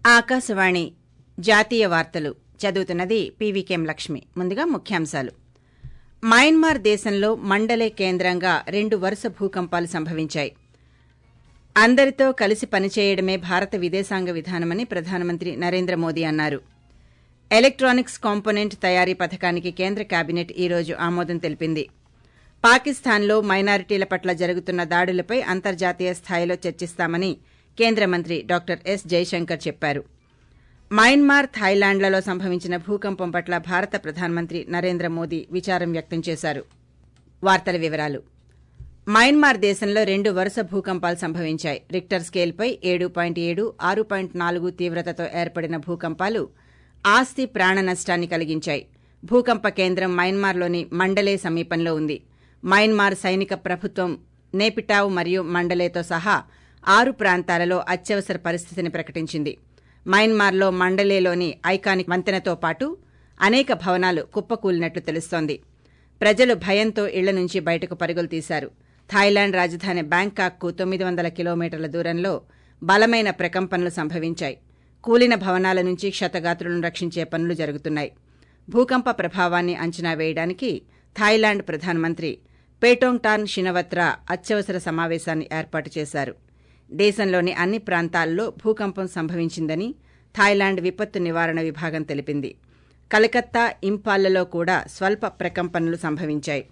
ఆకాశవాణి జాతీయ వార్తలు చదువుతున్నది పీవీకేం లక్ష్మి ముందుగా ముఖ్యాంశాలు మయన్మార్ దేశంలో మండలే కేంద్రంగా రెండు వరుస భూకంపాలు సంభవించాయి అందరితో కలిసి పనిచేయడమే భారత విదేశాంగ విధానమని ప్రధానమంత్రి నరేంద్ర మోదీ అన్నారు ఎలక్టానిక్స్ కాంపోనెంట్ తయారీ పథకానికి కేంద్ర కేబినెట్ ఈ రోజు ఆమోదం తెలిపింది పాకిస్తాన్లో మైనారిటీల పట్ల జరుగుతున్న దాడులపై అంతర్జాతీయ స్థాయిలో చర్చిస్తామని కేంద్ర మంత్రి డాక్టర్ ఎస్ జైశంకర్ చెప్పారు మయన్మార్ థాయిలాండ్లలో సంభవించిన భూకంపం పట్ల భారత ప్రధానమంత్రి నరేంద్ర మోదీ విచారం వ్యక్తం చేశారు వార్తల వివరాలు మయన్మార్ దేశంలో రెండు వరుస భూకంపాలు సంభవించాయి రిక్టర్ స్కేల్పై ఏడు పాయింట్ ఏడు ఆరు పాయింట్ నాలుగు తీవ్రతతో ఏర్పడిన భూకంపాలు ఆస్తి ప్రాణ నష్టాన్ని కలిగించాయి భూకంప కేంద్రం మయన్మార్లోని మండలే సమీపంలో ఉంది మయన్మార్ సైనిక ప్రభుత్వం నేపిటావ్ మరియు మండలేతో సహా ఆరు ప్రాంతాలలో అత్యవసర పరిస్థితిని ప్రకటించింది మయన్మార్లో మండలేలోని ఐకానిక్ వంతెనతో పాటు అనేక భవనాలు కుప్పకూలినట్లు తెలుస్తోంది ప్రజలు భయంతో ఇళ్ల నుంచి బయటకు పరుగులు తీశారు థాయిలాండ్ రాజధాని బ్యాంకాక్కు తొమ్మిది వందల కిలోమీటర్ల దూరంలో బలమైన ప్రకంపనలు సంభవించాయి కూలిన భవనాల నుంచి క్షతగాత్రులను రక్షించే పనులు జరుగుతున్నాయి భూకంప ప్రభావాన్ని అంచనా వేయడానికి థాయిలాండ్ ప్రధానమంత్రి పేటోంగ్టాన్ షినవత్రా అత్యవసర సమావేశాన్ని ఏర్పాటు చేశారు దేశంలోని అన్ని ప్రాంతాల్లో భూకంపం సంభవించిందని థాయిలాండ్ విపత్తు నివారణ విభాగం తెలిపింది కలకత్తా ఇంపాల్లలో కూడా స్వల్ప ప్రకంపనలు సంభవించాయి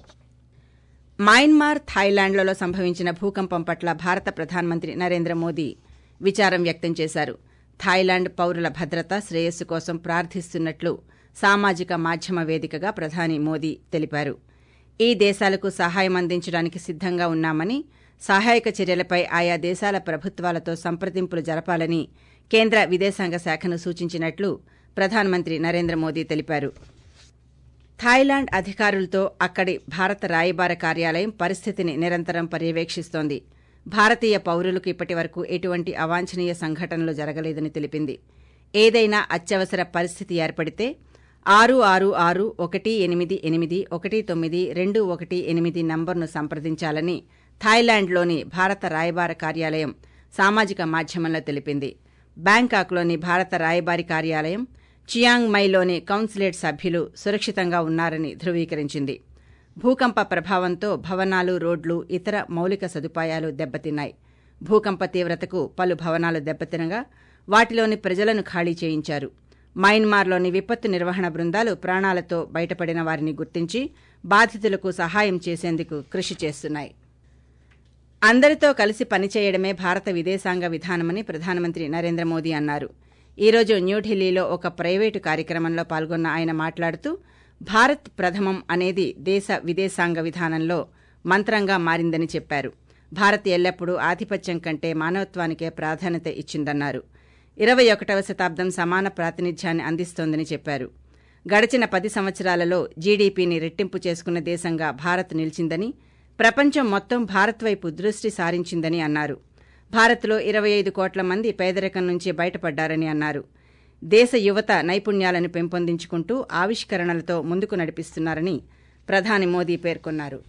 మయన్మార్ థాయిలాండ్లలో సంభవించిన భూకంపం పట్ల భారత ప్రధానమంత్రి నరేంద్ర మోదీ విచారం వ్యక్తం చేశారు థాయిలాండ్ పౌరుల భద్రత శ్రేయస్సు కోసం ప్రార్థిస్తున్నట్లు సామాజిక మాధ్యమ వేదికగా ప్రధాని మోదీ తెలిపారు ఈ దేశాలకు సహాయం అందించడానికి సిద్దంగా ఉన్నామని సహాయక చర్యలపై ఆయా దేశాల ప్రభుత్వాలతో సంప్రదింపులు జరపాలని కేంద్ర విదేశాంగ శాఖను సూచించినట్లు ప్రధానమంత్రి నరేంద్ర మోదీ తెలిపారు థాయిలాండ్ అధికారులతో అక్కడి భారత రాయబార కార్యాలయం పరిస్థితిని నిరంతరం పర్యవేక్షిస్తోంది భారతీయ పౌరులకు ఇప్పటి వరకు ఎటువంటి అవాంఛనీయ సంఘటనలు జరగలేదని తెలిపింది ఏదైనా అత్యవసర పరిస్థితి ఏర్పడితే ఆరు ఆరు ఆరు ఒకటి ఎనిమిది ఎనిమిది ఒకటి తొమ్మిది రెండు ఒకటి ఎనిమిది నంబర్ను సంప్రదించాలని థాయిలాండ్లోని భారత రాయబార కార్యాలయం సామాజిక మాధ్యమంలో తెలిపింది బ్యాంకాక్లోని భారత రాయబారి కార్యాలయం చియాంగ్ మైలోని కౌన్సిలేట్ సభ్యులు సురక్షితంగా ఉన్నారని ధృవీకరించింది భూకంప ప్రభావంతో భవనాలు రోడ్లు ఇతర మౌలిక సదుపాయాలు దెబ్బతిన్నాయి భూకంప తీవ్రతకు పలు భవనాలు దెబ్బతినగా వాటిలోని ప్రజలను ఖాళీ చేయించారు మయన్మార్లోని విపత్తు నిర్వహణ బృందాలు ప్రాణాలతో బయటపడిన వారిని గుర్తించి బాధితులకు సహాయం చేసేందుకు కృషి చేస్తున్నాయి అందరితో కలిసి పనిచేయడమే భారత విదేశాంగ విధానమని ప్రధానమంత్రి నరేంద్ర మోదీ అన్నారు ఈ రోజు న్యూఢిల్లీలో ఒక ప్రైవేటు కార్యక్రమంలో పాల్గొన్న ఆయన మాట్లాడుతూ భారత్ ప్రథమం అనేది దేశ విదేశాంగ విధానంలో మంత్రంగా మారిందని చెప్పారు భారత్ ఎల్లప్పుడూ ఆధిపత్యం కంటే మానవత్వానికే ప్రాధాన్యత ఇచ్చిందన్నారు ఇరవై ఒకటవ శతాబ్దం సమాన ప్రాతినిధ్యాన్ని అందిస్తోందని చెప్పారు గడిచిన పది సంవత్సరాలలో జీడీపీని రెట్టింపు చేసుకున్న దేశంగా భారత్ నిలిచిందని ప్రపంచం మొత్తం భారత్ వైపు దృష్టి సారించిందని అన్నారు భారత్లో ఇరవై ఐదు కోట్ల మంది పేదరికం నుంచి బయటపడ్డారని అన్నారు దేశ యువత నైపుణ్యాలను పెంపొందించుకుంటూ ఆవిష్కరణలతో ముందుకు నడిపిస్తున్నారని ప్రధాని మోదీ పేర్కొన్నారు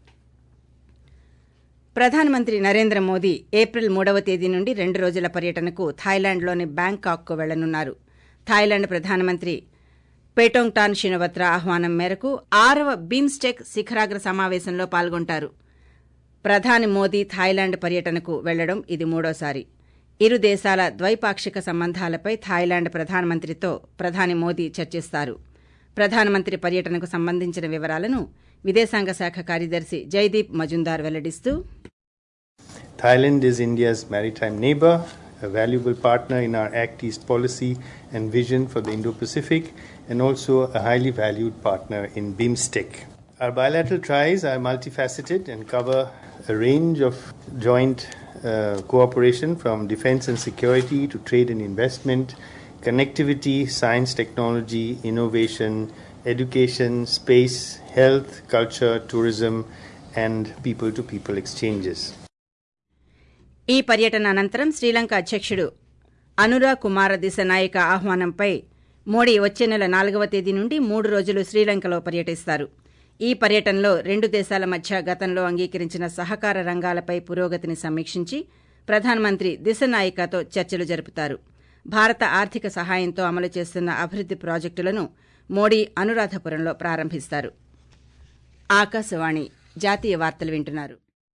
ప్రధానమంత్రి నరేంద్ర మోదీ ఏప్రిల్ మూడవ తేదీ నుండి రెండు రోజుల పర్యటనకు థాయిలాండ్లోని బ్యాంకాక్కు వెళ్లనున్నారు థాయిలాండ్ ప్రధానమంత్రి పేటోంగ్టాన్ షినవత్రా ఆహ్వానం మేరకు ఆరవ బిమ్స్టెక్ శిఖరాగ్ర సమావేశంలో పాల్గొంటారు ప్రధాని మోదీ థాయిలాండ్ పర్యటనకు వెళ్లడం ఇది మూడోసారి ఇరు దేశాల ద్వైపాక్షిక సంబంధాలపై థాయిలాండ్ ప్రధానమంత్రితో ప్రధాని మోదీ చర్చిస్తారు ప్రధానమంత్రి పర్యటనకు సంబంధించిన వివరాలను విదేశాంగ శాఖ కార్యదర్శి Jaideep Majumdar వెల్లడిస్తూ Thailand is India's maritime neighbor, a valuable partner in our Act East policy and vision for the Indo Pacific, and also a highly valued partner in BIMSTEC. Our bilateral ties are multifaceted and cover a range of joint uh, cooperation from defense and security to trade and investment, connectivity, science, technology, innovation, education, space, health, culture, tourism, and people to people exchanges. ఈ పర్యటన అనంతరం శ్రీలంక అధ్యక్షుడు అనురా కుమార దిశనాయక ఆహ్వానంపై మోడీ వచ్చే నెల నాలుగవ తేదీ నుండి మూడు రోజులు శ్రీలంకలో పర్యటిస్తారు ఈ పర్యటనలో రెండు దేశాల మధ్య గతంలో అంగీకరించిన సహకార రంగాలపై పురోగతిని సమీక్షించి ప్రధానమంత్రి దిశనాయికతో చర్చలు జరుపుతారు భారత ఆర్థిక సహాయంతో అమలు చేస్తున్న అభివృద్ది ప్రాజెక్టులను మోడీ అనురాధపురంలో ప్రారంభిస్తారు ఆకాశవాణి జాతీయ వార్తలు వింటున్నారు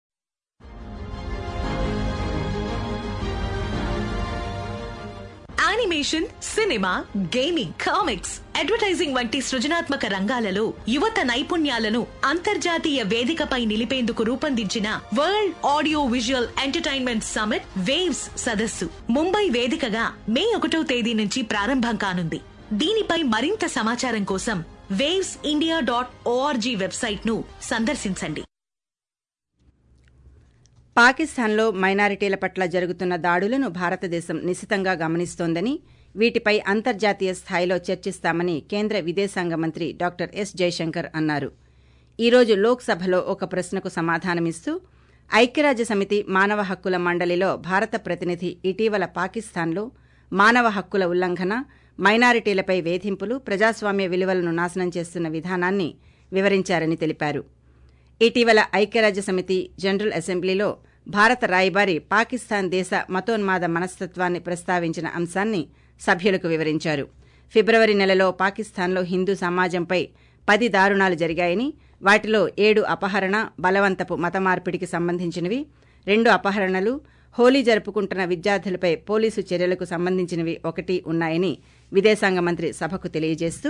animation cinema gaming comics advertising వంటి సృజనాత్మక రంగాలలో యువత నైపుణ్యాలను అంతర్జాతీయ వేదికపై నిలిపేందుకు రూపొందించిన world audio visual entertainment summit waves సదస్సు ముంబై వేదికగా మే ఒకటో తేదీ నుంచి ప్రారంభం కానుంది దీనిపై మరింత సమాచారం కోసం waves India dot O R G website ను సందర్శించండి పాకిస్తాన్లో మైనారిటీల పట్ల జరుగుతున్న దాడులను భారతదేశం నిశితంగా గమనిస్తోందని వీటిపై అంతర్జాతీయ స్థాయిలో చర్చిస్తామని కేంద్ర విదేశాంగ మంత్రి డాక్టర్ ఎస్ జైశంకర్ అన్నారు ఈ రోజు లోక్సభలో ఒక ప్రశ్నకు సమాధానమిస్తూ ఐక్యరాజ్య సమితి మానవ హక్కుల మండలిలో భారత ప్రతినిధి ఇటీవల పాకిస్తాన్లో మానవ హక్కుల ఉల్లంఘన మైనారిటీలపై వేధింపులు ప్రజాస్వామ్య విలువలను నాశనం చేస్తున్న విధానాన్ని వివరించారని తెలిపారు ఇటీవల ఐక్యరాజ్య సమితి జనరల్ అసెంబ్లీలో భారత రాయబారి పాకిస్తాన్ దేశ మతోన్మాద మనస్తత్వాన్ని ప్రస్తావించిన అంశాన్ని సభ్యులకు వివరించారు ఫిబ్రవరి నెలలో పాకిస్తాన్లో హిందూ సమాజంపై పది దారుణాలు జరిగాయని వాటిలో ఏడు అపహరణ బలవంతపు మత మార్పిడికి సంబంధించినవి రెండు అపహరణలు హోలీ జరుపుకుంటున్న విద్యార్థులపై పోలీసు చర్యలకు సంబంధించినవి ఒకటి ఉన్నాయని విదేశాంగ మంత్రి సభకు తెలియజేస్తూ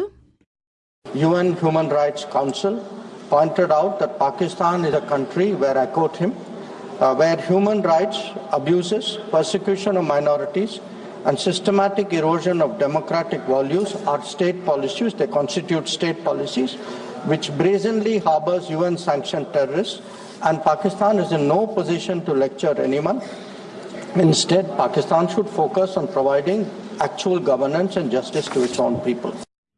UN Human Rights Council pointed out that Pakistan is a country where I quote him, uh, where human rights abuses, persecution of minorities, and systematic erosion of democratic values are state policies. They constitute state policies which brazenly harbors UN sanctioned terrorists, and Pakistan is in no position to lecture anyone. Instead, Pakistan should focus on providing actual governance and justice to its own people.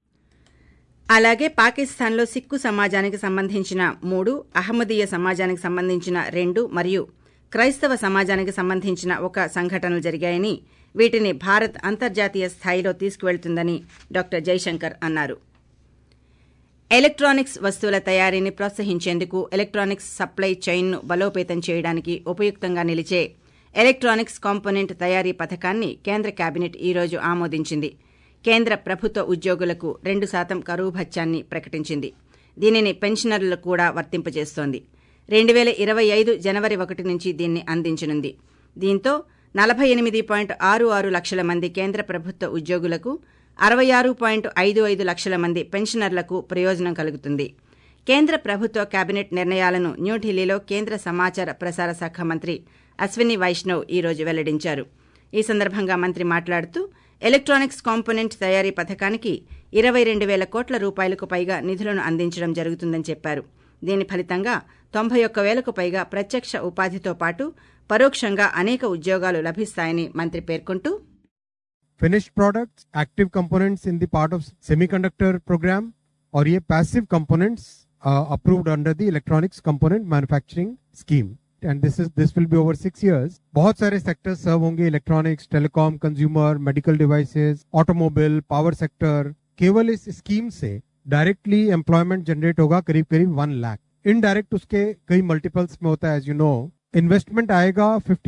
అలాగే పాకిస్తాన్లో సిక్కు సమాజానికి సంబంధించిన మూడు అహ్మదీయ సమాజానికి సంబంధించిన రెండు మరియు క్రైస్తవ సమాజానికి సంబంధించిన ఒక సంఘటనలు జరిగాయని వీటిని భారత్ అంతర్జాతీయ స్థాయిలో తీసుకువెళ్తుందని డాక్టర్ జైశంకర్ అన్నారు ఎలక్ట్రానిక్స్ వస్తువుల తయారీని ప్రోత్సహించేందుకు ఎలక్ట్రానిక్స్ సప్లై చైన్ను బలోపేతం చేయడానికి ఉపయుక్తంగా నిలిచే ఎలక్ట్రానిక్స్ కాంపోనెంట్ తయారీ పథకాన్ని కేంద్ర కేబినెట్ ఈ రోజు ఆమోదించింది కేంద్ర ప్రభుత్వ ఉద్యోగులకు రెండు శాతం కరువు భత్యాన్ని ప్రకటించింది దీనిని పెన్షనర్లకు కూడా వర్తింపజేస్తోంది రెండు వేల ఇరవై ఐదు జనవరి ఒకటి నుంచి దీన్ని అందించనుంది దీంతో నలభై ఎనిమిది పాయింట్ ఆరు ఆరు లక్షల మంది కేంద్ర ప్రభుత్వ ఉద్యోగులకు అరవై ఆరు పాయింట్ ఐదు ఐదు లక్షల మంది పెన్షనర్లకు ప్రయోజనం కలుగుతుంది కేంద్ర ప్రభుత్వ కేబినెట్ నిర్ణయాలను న్యూఢిల్లీలో కేంద్ర సమాచార ప్రసార శాఖ మంత్రి అశ్విని వైష్ణవ్ ఈ రోజు వెల్లడించారు ఈ సందర్భంగా మంత్రి మాట్లాడుతూ ఎలక్ట్రానిక్స్ కాంపోనెంట్ తయారీ పథకానికి ఇరవై రెండు వేల కోట్ల రూపాయలకు పైగా నిధులను అందించడం జరుగుతుందని చెప్పారు దీని ఫలితంగా తొంభై ఒక్క వేలకు పైగా ప్రత్యక్ష ఉపాధితో పాటు పరోక్షంగా అనేక ఉద్యోగాలు లభిస్తాయని మంత్రి పేర్కొంటూ finished products, active components in the part of semiconductor program, और ये passive components uh, approved under the electronics component manufacturing scheme. And this is this will be over six years. बहुत सारे sectors serve होंगे electronics, telecom, consumer, medical devices, automobile, power sector. केवल इस scheme से directly employment generate होगा करीब करीब one lakh indirect उसके कई मल्टीपल्स में होता है एज यू नो इन्वेस्टमेंट आएगा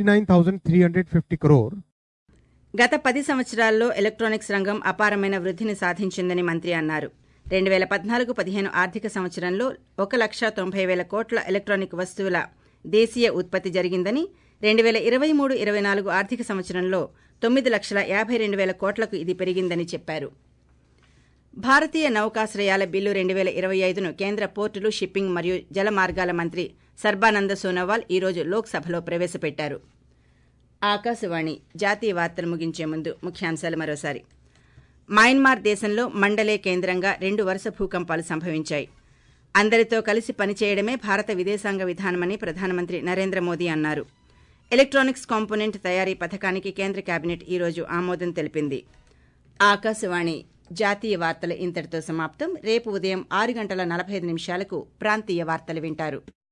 59,350 करोड़ గత పది సంవత్సరాల్లో ఎలక్ట్రానిక్స్ రంగం అపారమైన వృద్ధిని సాధించిందని మంత్రి అన్నారు రెండు వేల పద్నాలుగు పదిహేను ఆర్థిక సంవత్సరంలో ఒక లక్ష తొంభై వేల కోట్ల ఎలక్ట్రానిక్ వస్తువుల దేశీయ ఉత్పత్తి జరిగిందని రెండు వేల ఇరవై మూడు ఇరవై నాలుగు ఆర్థిక సంవత్సరంలో తొమ్మిది లక్షల యాభై రెండు వేల కోట్లకు ఇది పెరిగిందని చెప్పారు భారతీయ నౌకాశ్రయాల బిల్లు రెండు వేల ఇరవై ఐదును కేంద్ర పోర్టులు షిప్పింగ్ మరియు జల మార్గాల మంత్రి సర్బానంద సోనోవాల్ ఈ రోజు లోక్సభలో ప్రవేశపెట్టారు ఆకాశవాణి జాతీయ వార్తలు ముగించే ముందు ముఖ్యాంశాలు మరోసారి మయన్మార్ దేశంలో మండలే కేంద్రంగా రెండు వరుస భూకంపాలు సంభవించాయి అందరితో కలిసి పనిచేయడమే భారత విదేశాంగ విధానమని ప్రధానమంత్రి నరేంద్ర మోదీ అన్నారు ఎలక్ట్రానిక్స్ కాంపోనెంట్ తయారీ పథకానికి కేంద్ర కేబినెట్ ఈ రోజు ఆమోదం తెలిపింది ఆకాశవాణి జాతీయ వార్తలు ఇంతటితో సమాప్తం రేపు ఉదయం ఆరు గంటల నలభై ఐదు నిమిషాలకు ప్రాంతీయ వార్తలు వింటారు